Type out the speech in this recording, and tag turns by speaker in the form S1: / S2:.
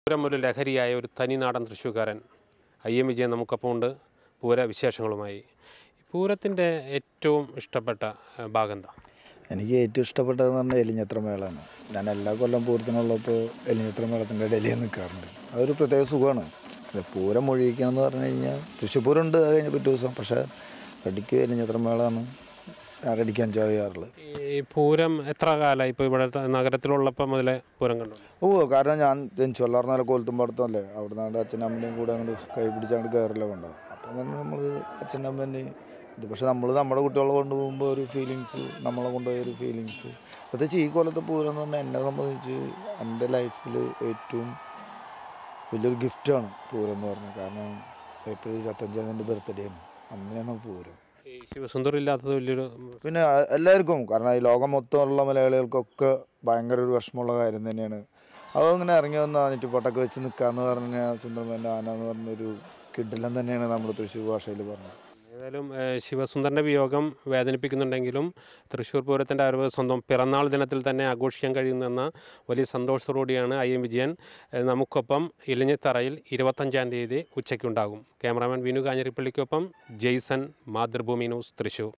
S1: പൂരം ഒരു ലഹരിയായ ഒരു തനിനാടൻ തൃശ്ശൂക്കാരൻ ഐ എം വിജയൻ നമുക്കൊപ്പം ഉണ്ട് പൂര വിശേഷങ്ങളുമായി പൂരത്തിൻ്റെ ഏറ്റവും ഇഷ്ടപ്പെട്ട ഏഹ്, ഭാഗം എന്താ
S2: എനിക്ക് ഏറ്റവും ഇഷ്ടപ്പെട്ടതെന്ന് പറഞ്ഞാൽ എലിഞ്ഞത്ര മേളാണ് ഞാൻ എല്ലാ കൊല്ലം പൂരത്തിനുള്ളപ്പോൾ എലിഞ്ഞത്ര മേളത്തിൻ്റെ ഇടയിൽ നിൽക്കാറുണ്ട് അതൊരു പ്രത്യേക സുഖമാണ് അല്ല പൂരം മൊഴിയിക്കുക എന്ന് പറഞ്ഞു കഴിഞ്ഞാൽ തൃശ്ശൂർ പൂരം ഉണ്ട് അത് കഴിഞ്ഞ പിറ്റേ ദിവസം പക്ഷേ റെഡിക്ക് എലിഞ്ഞത്ര മേളമാണ് ഞാൻ റെഡിക്ക് എൻജോയ് ചെയ്യാറുള്ളത്
S1: ഈ പൂരം എത്ര കാലമായി ഇപ്പോൾ ഇവിടെ നഗരത്തിലുള്ളപ്പോൾ മുതലേ പൂരം കണ്ടു
S2: ഓ കാരണം ഞാൻ ജനിച്ചു വളർന്നാലും കോലത്തും പടത്തല്ലേ അവിടെ നിന്നാണ്ട് അച്ഛനും അമ്മയും കൂടെ അങ്ങോട്ട് കൈ പിടിച്ച് അങ്ങോട്ട് കയറില്ല കൊണ്ടുപോകും അപ്പം അങ്ങനെ നമ്മൾ അച്ഛനും അമ്മേനെ ഇത് പക്ഷെ നമ്മൾ നമ്മുടെ കുട്ടികളെ കൊണ്ടുപോകുമ്പോൾ ഒരു ഫീലിങ്സ് നമ്മളെ കൊണ്ടുപോയ ഒരു ഫീലിങ്സ് പ്രത്യേകിച്ച് ഈ കൊല്ലത്തെ പൂരം എന്ന് പറഞ്ഞാൽ എന്നെ സംബന്ധിച്ച് എൻ്റെ ലൈഫിൽ ഏറ്റവും വലിയൊരു ഗിഫ്റ്റാണ് പൂരം എന്ന് പറഞ്ഞത് കാരണം ഏപ്രിൽ ഇരുപത്തഞ്ചാം തീയതി എൻ്റെ ബർത്ത്ഡേ ആണ് അന്നേയാണ് പൂരം
S1: ഈ ശിവസുന്ദർ ഇല്ലാത്തത് വലിയൊരു
S2: പിന്നെ അ- എല്ലാവർക്കും കാരണം ഈ ലോകം മൊത്തമുള്ള മലയാളികൾക്കൊക്കെ ഭയങ്കര ഒരു വിഷമമുള്ള കാര്യം തന്നെയാണ് അതങ്ങനെ ഇറങ്ങി വന്ന് നെറ്റിപ്പൊട്ടൊക്കെ വെച്ച് നിൽക്കാന്ന് പറഞ്ഞാൽ സുന്ദരമേൻ്റെ ആന എന്ന് പറഞ്ഞൊരു കിഡിലം തന്നെയാണ് നമ്മുടെ തൃശ്ശൂർ ഭാഷയിൽ പറഞ്ഞത്
S1: ഏതായാലും ഏഹ്, ശിവസുന്ദറിൻ്റെ വിയോഗം വേദനിപ്പിക്കുന്നുണ്ടെങ്കിലും തൃശ്ശൂർ പൂരത്തിൻ്റെ അറിവ് സ്വന്തം പിറന്നാൾ ദിനത്തിൽ തന്നെ ആഘോഷിക്കാൻ കഴിയുന്നെന്ന വലിയ സന്തോഷത്തോടുകൂടിയാണ് ഐ എം വിജയൻ ഏഹ്, നമുക്കൊപ്പം ഇലഞ്ഞിത്തറയിൽ ഇരുപത്തഞ്ചാം തീയതി ഉച്ചയ്ക്കുണ്ടാകും ക്യാമറാമാൻ വിനു കാഞ്ഞിരിപ്പള്ളിക്കൊപ്പം ജെയ്സൺ മാതൃഭൂമി ന്യൂസ് തൃശ്ശൂർ